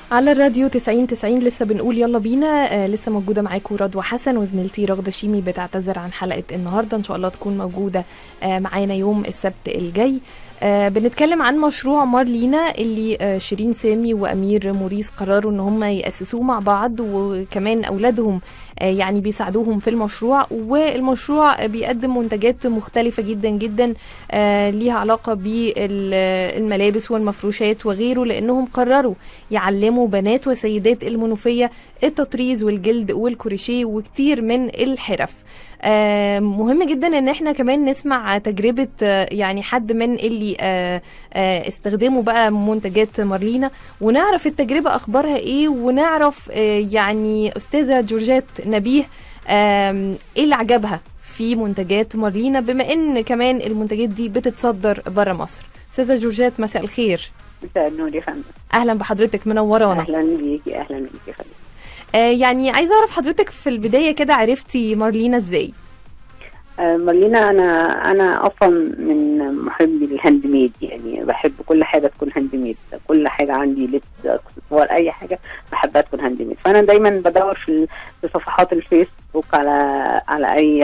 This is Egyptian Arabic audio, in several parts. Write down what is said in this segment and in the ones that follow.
على الراديو 90 90 لسه بنقول يلا بينا آه لسه موجوده معاكم رضوى حسن وزميلتي رغده شيمي بتعتذر عن حلقه النهارده ان شاء الله تكون موجوده آه معانا يوم السبت الجاي آه بنتكلم عن مشروع مارلينا اللي آه شيرين سامي وامير موريس قرروا ان هم ياسسوه مع بعض وكمان اولادهم آه يعني بيساعدوهم في المشروع والمشروع بيقدم منتجات مختلفه جدا جدا آه ليها علاقه بالملابس والمفروشات وغيره لانهم قرروا يعلموا بنات وسيدات المنوفيه التطريز والجلد والكروشيه وكتير من الحرف آه مهم جدا ان احنا كمان نسمع تجربه آه يعني حد من اللي آه آه استخدموا بقى منتجات مارلينا ونعرف التجربه اخبارها ايه ونعرف آه يعني استاذه جورجات نبيه آه ايه اللي عجبها في منتجات مارلينا بما ان كمان المنتجات دي بتتصدر بره مصر استاذه جورجات مساء الخير مساء النور يا فندم اهلا بحضرتك منورانا اهلا بيكي اهلا بيكي يا فندم آه يعني عايزه اعرف حضرتك في البدايه كده عرفتي مارلينا ازاي آه مارلينا انا انا اصلا من محبي الهاند ميد يعني بحب كل حاجه تكون هاند ميد كل حاجه عندي لبس اكسسوار اي حاجه بحبها تكون هاند ميد فانا دايما بدور في في صفحات الفيسبوك على على اي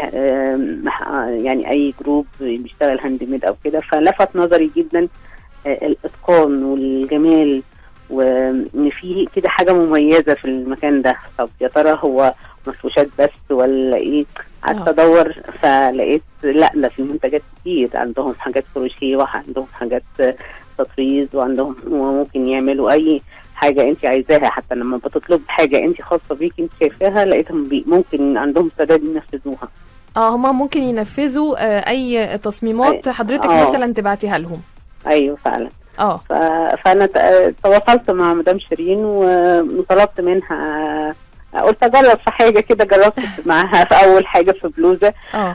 يعني اي جروب بيشتغل هاند ميد او كده فلفت نظري جدا الاتقان والجمال وان في كده حاجه مميزه في المكان ده طب يا ترى هو مفروشات بس ولا ايه قعدت ادور فلقيت لا ده في منتجات كتير عندهم حاجات كروشيه وعندهم حاجات تطريز وعندهم وممكن يعملوا اي حاجه انت عايزاها حتى لما بتطلب حاجه انت خاصه بيكي انت شايفاها لقيتهم ممكن عندهم استعداد ينفذوها اه هما ممكن ينفذوا آه اي تصميمات حضرتك آه. مثلا تبعتيها لهم ايوه فعلا اه فانا تواصلت مع مدام شيرين وطلبت منها قلت اجرب في حاجه كده جربت معاها في اول حاجه في بلوزه اه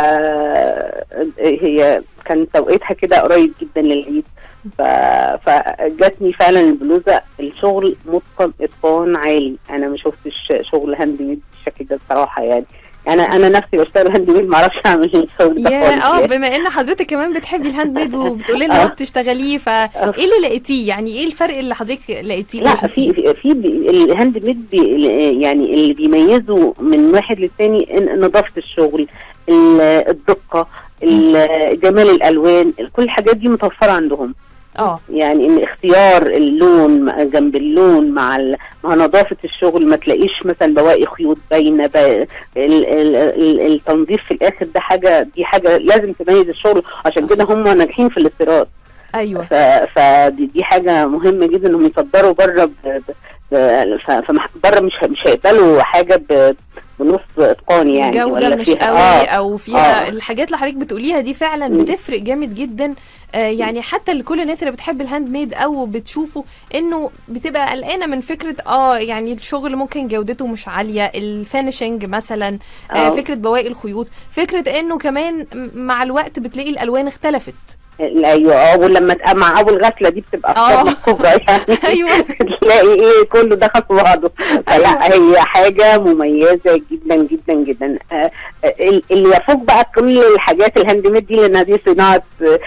هي كان توقيتها كده قريب جدا للعيد ف... فجاتني فعلا البلوزه الشغل متقن اتقان عالي انا ما شفتش شغل هاند ميد بالشكل ده بصراحه يعني انا انا نفسي بشتغل هاند ميد ما اعرفش اعمل الشغل ده يا اه بما ان حضرتك كمان بتحبي الهاند ميد وبتقولي لنا بتشتغليه فايه اللي لقيتيه يعني ايه الفرق اللي حضرتك لقيتيه لا في في, في الهاند ميد بي يعني اللي بيميزه من واحد للتاني نظافه الشغل الدقه جمال الالوان كل الحاجات دي متوفره عندهم اه يعني ان اختيار اللون جنب اللون مع ال... مع نظافه الشغل ما تلاقيش مثلا بواقي خيوط باينه ب... ال... ال... ال... التنظيف في الاخر ده حاجه دي حاجه لازم تميز الشغل عشان كده هم ناجحين في الاستيراد ايوه ف... فدي دي حاجه مهمه جدا انهم يصدروا بره ب... ب... فبره مش مش هيقبلوا حاجه ب... بنص اتقان يعني جودة ولا مش فيها قوي آه او فيها آه. الحاجات اللي حضرتك بتقوليها دي فعلا مم. بتفرق جامد جدا آه يعني حتى لكل الناس اللي بتحب الهاند ميد او بتشوفه انه بتبقى قلقانه من فكره اه يعني الشغل ممكن جودته مش عاليه الفينشنج مثلا آه آه. فكره بواقي الخيوط فكره انه كمان مع الوقت بتلاقي الالوان اختلفت ايوه اه ولما تبقى مع اول غسله دي بتبقى آه. الصدمه الكبرى يعني أيوة. تلاقي ايه كله دخل في بعضه فلا أيوة. هي حاجه مميزه جدا جدا جدا آه ال- اللي يفوق بقى كل الحاجات الهاند ميد دي لانها دي صناعه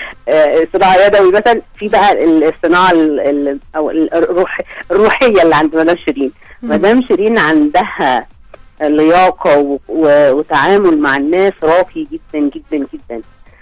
آه صناعه يدوي مثلا في بقى الصناعه ال- ال- او ال- الروح الروحيه اللي عند مدام شيرين مم. مدام شيرين عندها لياقه و- و- وتعامل مع الناس راقي جدا جدا جدا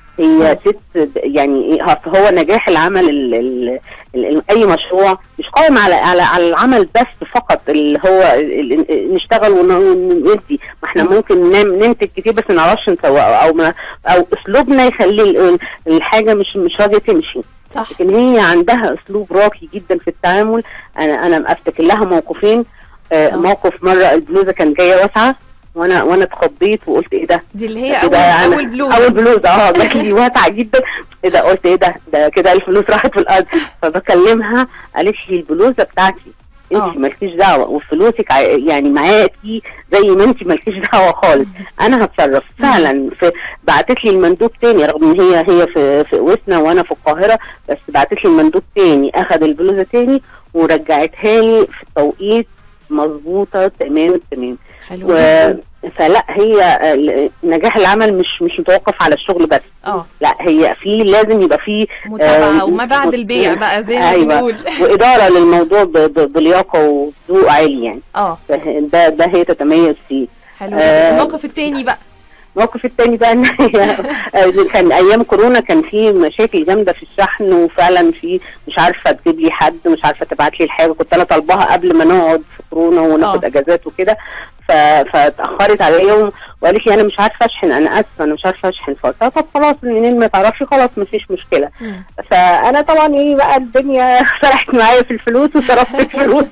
هي ست يعني إيه، أصل هو نجاح العمل ال ال ال اي مشروع مش قائم على على على العمل بس فقط اللي هو ال- ال- نشتغل وندي ما احنا ممكن نم- ننتج كتير بس ما نعرفش نسوقه او ما او اسلوبنا يخلي ال- الحاجه مش مش راضيه تمشي صح لكن هي عندها اسلوب راقي جدا في التعامل انا انا افتكر لها موقفين آه آه. موقف مره البلوزه كانت جايه واسعه وانا وانا اتخضيت وقلت ايه ده دي اللي هي كده اول أنا- اول بلوز اول بلوزه اه جات لي واسعه جدا ايه ده قلت ايه ده ده كده الفلوس راحت في الارض فبكلمها قالت لي البلوزه بتاعتي انت آه. مالكيش دعوه وفلوسك ع- يعني معاكي زي ما انت مالكيش دعوه خالص انا هتصرف فعلا في بعتت لي المندوب تاني رغم ان هي هي في في وسنا وانا في القاهره بس بعتت لي المندوب تاني اخذ البلوزه تاني ورجعتها لي في التوقيت مظبوطه تمام تمام حلو و... جداً. فلا هي آه، نجاح العمل مش مش متوقف على الشغل بس اه لا هي في لازم يبقى في متابعه آه، وما بعد البيع بقى زي ما أيوة. بنقول واداره للموضوع ب... ب... بلياقه وذوق عالي يعني اه ده ده هي تتميز فيه حلو آه، جداً. الموقف التاني بقى الموقف التاني بقى ان هي آه، كان ايام كورونا كان في مشاكل جامده في الشحن وفعلا في مش عارفه تجيب لي حد مش عارفه تبعت لي الحاجه كنت انا طالباها قبل ما نقعد في كورونا وناخد آه. اجازات وكده ف... فاتاخرت عليا و- وقالت لي انا مش عارفه اشحن انا اسفه انا مش عارفه اشحن فقلت لها طب خلاص منين ما تعرفش خلاص مفيش مشكله مم. فانا طبعا ايه بقى الدنيا سرحت معايا في الفلوس وصرفت الفلوس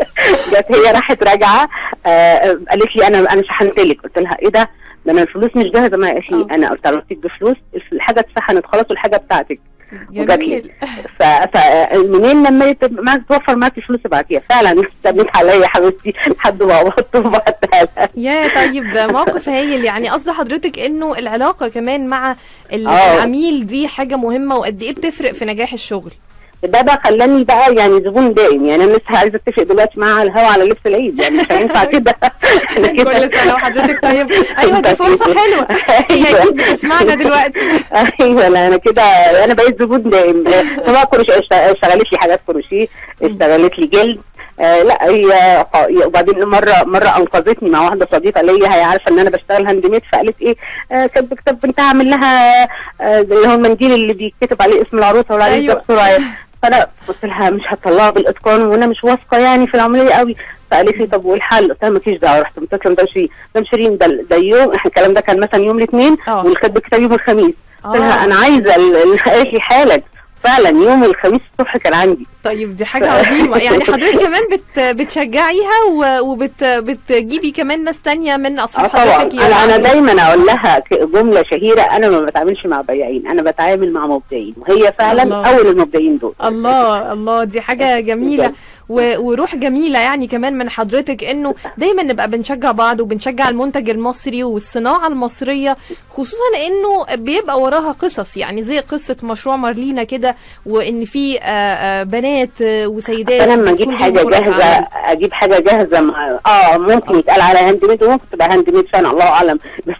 جت هي راحت راجعه آه قالت لي انا انا شحنت لك قلت لها ايه ده ده انا الفلوس مش جاهزه معايا قالت لي آه. انا طلبتك بفلوس الحاجه اتسحنت خلاص والحاجه بتاعتك وجات لي. جميل ف... فمنين لما يت- معاك توفر معاكي فلوس ابعتيها فعلا استنيت عليا يا حبيبتي لحد ما قبضت وبعتها لها. يا طيب ده موقف هايل يعني قصد حضرتك انه العلاقه كمان مع ال- آه. العميل دي حاجه مهمه وقد ايه بتفرق في نجاح الشغل ده بقى خلاني بقى يعني زبون دايم يعني انا لسه عايزه اتفق دلوقتي معاها على الهوا على لبس العيد يعني مش هينفع كده أنا كده- كل سنه وحضرتك طيب ايوه دي فرصه حلوه هي أيوة. اكيد بتسمعنا دلوقتي ايوه لا انا كده انا بقيت زبون دايم سواء كروشيه اشت- اشتغلت لي حاجات كروشيه اشتغلت لي جلد آه لا هي ق- وبعدين مره مره انقذتني مع واحده صديقه ليا هي عارفه ان انا بشتغل هاند ميد فقالت ايه آه كانت بكتب بنتها اعمل لها آه اللي هو المنديل اللي بيتكتب عليه اسم العروسه ولا عليه أيوة. ده بسرعه فانا قلت لها مش هطلعها بالاتقان وانا مش واثقه يعني في العمليه قوي فقالت لي طب والحل؟ قلت لها مفيش دعوه رحت متصله ده شيرين ده شيرين ده ده يوم احنا الكلام ده كان مثلا يوم الاثنين آه. والكتب كتاب يوم الخميس قلت لها آه. انا عايزه ال- ال- قالت لي حالا فعلا يوم الخميس الصبح كان عندي طيب دي حاجة عظيمة يعني حضرتك كمان بت بتشجعيها و- وبت بتجيبي كمان ناس تانية من اه أصحاب طبعا حضرتك انا انا يعملوا. دايما اقول لها ك- جمله شهيره انا ما بتعاملش مع بياعين انا بتعامل مع مبدعين وهي فعلا الله. اول المبدعين دول الله الله دي حاجة جميلة بجد. و- وروح جميلة يعني كمان من حضرتك انه دايما نبقى بنشجع بعض وبنشجع المنتج المصري والصناعة المصرية خصوصا انه بيبقى وراها قصص يعني زي قصة مشروع مارلينا كده وان في آه، آه، بنات آه، وسيدات انا لما اجيب بتكون حاجه ليهم فرص جاهزه عمل. اجيب حاجه جاهزه مع اه ممكن يتقال على هاند ميد وممكن تبقى هاند ميد فعلا الله اعلم بس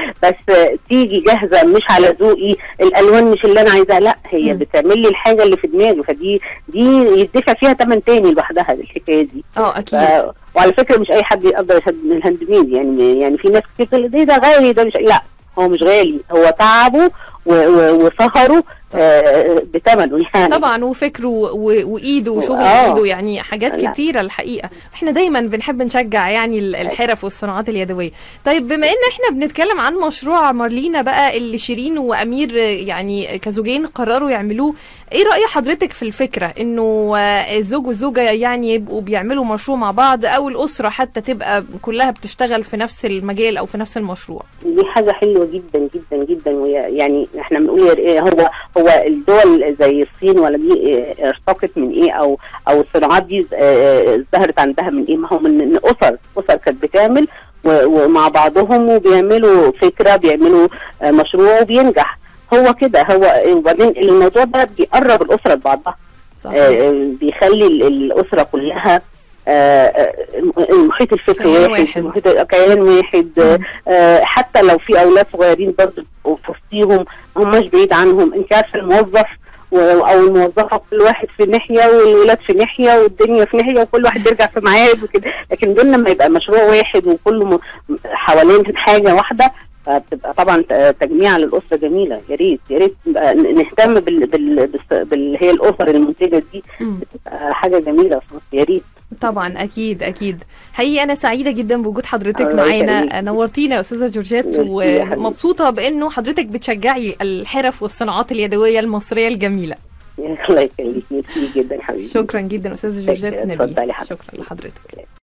بس تيجي جاهزه مش على ذوقي الالوان مش اللي انا عايزاها لا هي مم. بتعمل لي الحاجه اللي في دماغي فدي دي يدفع فيها ثمن تاني لوحدها الحكايه دي اه ف... اكيد وعلى فكره مش اي حد يقدر يشد من الهاند ميد يعني يعني في ناس كتير تقول ده ده غالي ده مش لا هو مش غالي هو تعبه و... و... وسهره آه بثمنه يعني طبعا وفكره و- وايده وشغل آه. ايده يعني حاجات لا. كتيره الحقيقه احنا دايما بنحب نشجع يعني ال- الحرف والصناعات اليدويه طيب بما ان احنا بنتكلم عن مشروع مارلينا بقى اللي شيرين وامير يعني كزوجين قرروا يعملوه ايه راي حضرتك في الفكره انه آه، الزوج والزوجه يعني يبقوا بيعملوا مشروع مع بعض او الاسره حتى تبقى كلها بتشتغل في نفس المجال او في نفس المشروع دي حاجة حلوة جدا جدا جدا وهي- يعني احنا بنقول يا- إيه هو هو الدول زي الصين ولا دي إيه ارتقت من ايه او او الصناعات دي اه، ظهرت عندها من ايه ما هو من من اسر اسر كانت بتعمل و- ومع بعضهم وبيعملوا فكرة بيعملوا اه، مشروع وبينجح هو كده هو وبعدين الموضوع ده بيقرب الاسرة لبعضها صح آه، بيخلي ال- الاسره كلها آه، آه، المحيط الفكري كيان واحد, واحد. محيط كيان واحد آه، آه، حتى لو في اولاد صغيرين برضه بيبقوا في وسطيهم ما هماش بعيد عنهم انت عارفه الموظف و- او الموظفه كل واحد في ناحيه والولاد في ناحيه والدنيا في ناحيه وكل واحد يرجع في ميعاد وكده لكن دول لما يبقى مشروع واحد وكله م- حوالين حاجه واحده فبتبقى طبعا ت- تجميع للاسره جميله يا ريت يا ريت نبقى ن- نهتم بال بال بال بال هي الاسر المنتجه دي مم. بتبقى حاجه جميله في مصر يا ريت طبعا اكيد اكيد حقيقي انا سعيده جدا بوجود حضرتك الله معانا يخليك. نورتينا يا استاذه جورجيت ميرسي يا حبيبي. ومبسوطه بانه حضرتك بتشجعي الحرف والصناعات اليدويه المصريه الجميله الله يخليك ميرسي جدا حبيبي شكرا جدا استاذه جورجيت اتفضلي نبيل حضرتك. شكرا لحضرتك